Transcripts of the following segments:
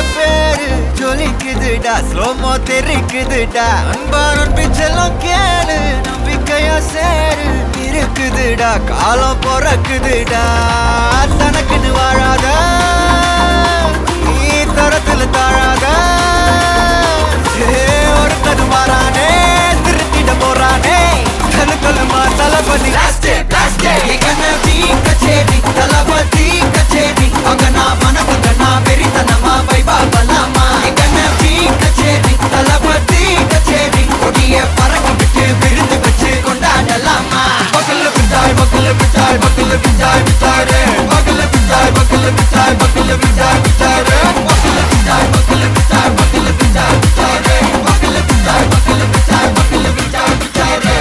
பேரு ஜொலிக்குதுடா ஸ்லோமோ தெரிக்குதுடா அன்பான பிச்செல்லாம் கேளு நம்பிக்கையா சேரு இருக்குதுடா காலம் பிறக்குதுடா தனக்குன்னு வாழாத நீ தரத்துல தாழாத ஏ, ஒருத்தன் மாறானே திருத்திட போறானே தனு கொல்லுமா தளபதி கச்சேரி தளபதி கச்சேரி அங்க நான் மனதுங்க நான் வெறித்தனமா வைபா பலாமா எங்கன பி கச்சேரி தளபதி கச்சேரி கொடிய பறக்க விட்டு விருந்து வச்சு கொண்டாடலாமா பக்கல்ல பிட்டாய் பக்கல்ல பிட்டாய் பக்கல்ல பிட்டாய் பிட்டாரே பக்கல்ல பிட்டாய் பக்கல்ல பிட்டாய் பக்கல்ல பிட்டாய் பிட்டாரே பக்கல்ல பிட்டாய் பக்கல்ல பிட்டாய் பக்கல்ல பிட்டாய் பிட்டாரே பக்கல்ல பிட்டாய் பக்கல்ல பிட்டாய் பக்கல்ல பிட்டாய் பிட்டாரே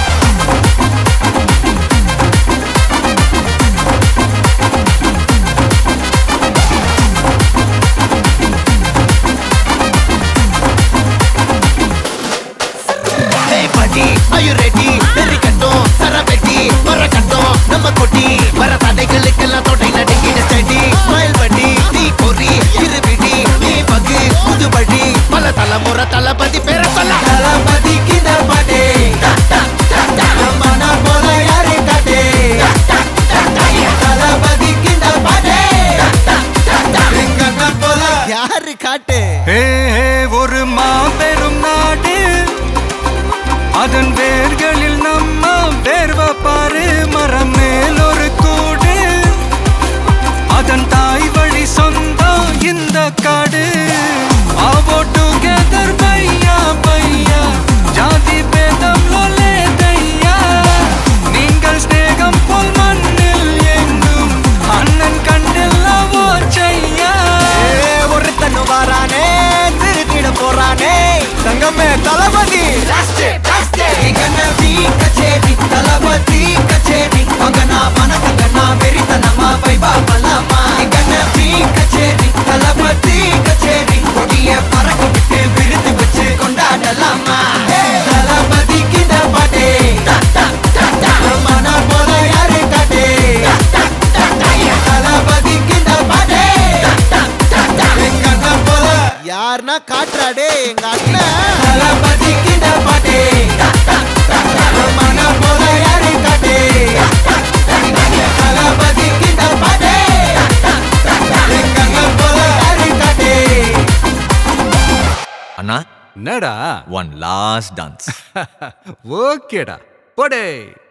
Hey buddy, are you ready? நெறிக்கட்டும், சரவெட்டி, மரக்கட்டும், நம்ம கொடி. வர தடைகளுக்கெல்லாம் தொடை நடுங்கிட steady. Smile பண்ணி, நீ பொறி, இருவிடி, நீ பகு, புதுபடி. பல தலைமுறை தளபதி பேர சொல்ல தளபதிக்கு இந்த பாட்டே நம்ம நான் போல யாரு காட்டே தளபதிக்கு இந்த பாட்டே எங்க அண்ணன் போல யாரு காட்டு ஹே ஹே ஒரு மாபெரும் நாடு அதன் வேர்களில் நம்ம வேர்வ பாரு மரம் மேல் ஒரு கூடு அதன் தாய் வழி சொந்தம் இந்த காடு ஆவோ டுகெதர் பையா பையா ஜாதி பேதம் லோலே தையா நீங்கள் ஸ்நேகம் போல் மண்ணில் எங்கும் அண்ணன் கண்டெல்லவோ செய்யா ஏ, ஒருத்தன் வாரானே திருத்திட போறானே தங்கமே தளபதி கச்சேரி தளபதி கச்சேரி மகனா மனசங்கனா வெறித்தனமா வைபா பலாமா பி கச்சேரி தளபதி கச்சேரி கொடிய பறக்க விட்டு விருது வச்சு கொண்டாடலாமா தளபதிக்கு இந்த பாட்டே மன போல யாரு காட்டே தளபதிக்கு இந்த பாட்டே எங்க அண்ணன் போல யாருன்னா காட்டுறாடே எங்க அண்ணன் தளபதிக்கு இந்த பாட்டே மன போல யாரு காட்டே தளபதிக்கு இந்த பாட்டே எங்க அண்ணன் போல யாரு காட்டே அண்ணா என்னடா ஒன் லாஸ்ட் டான்ஸ் ஓகேடா போடே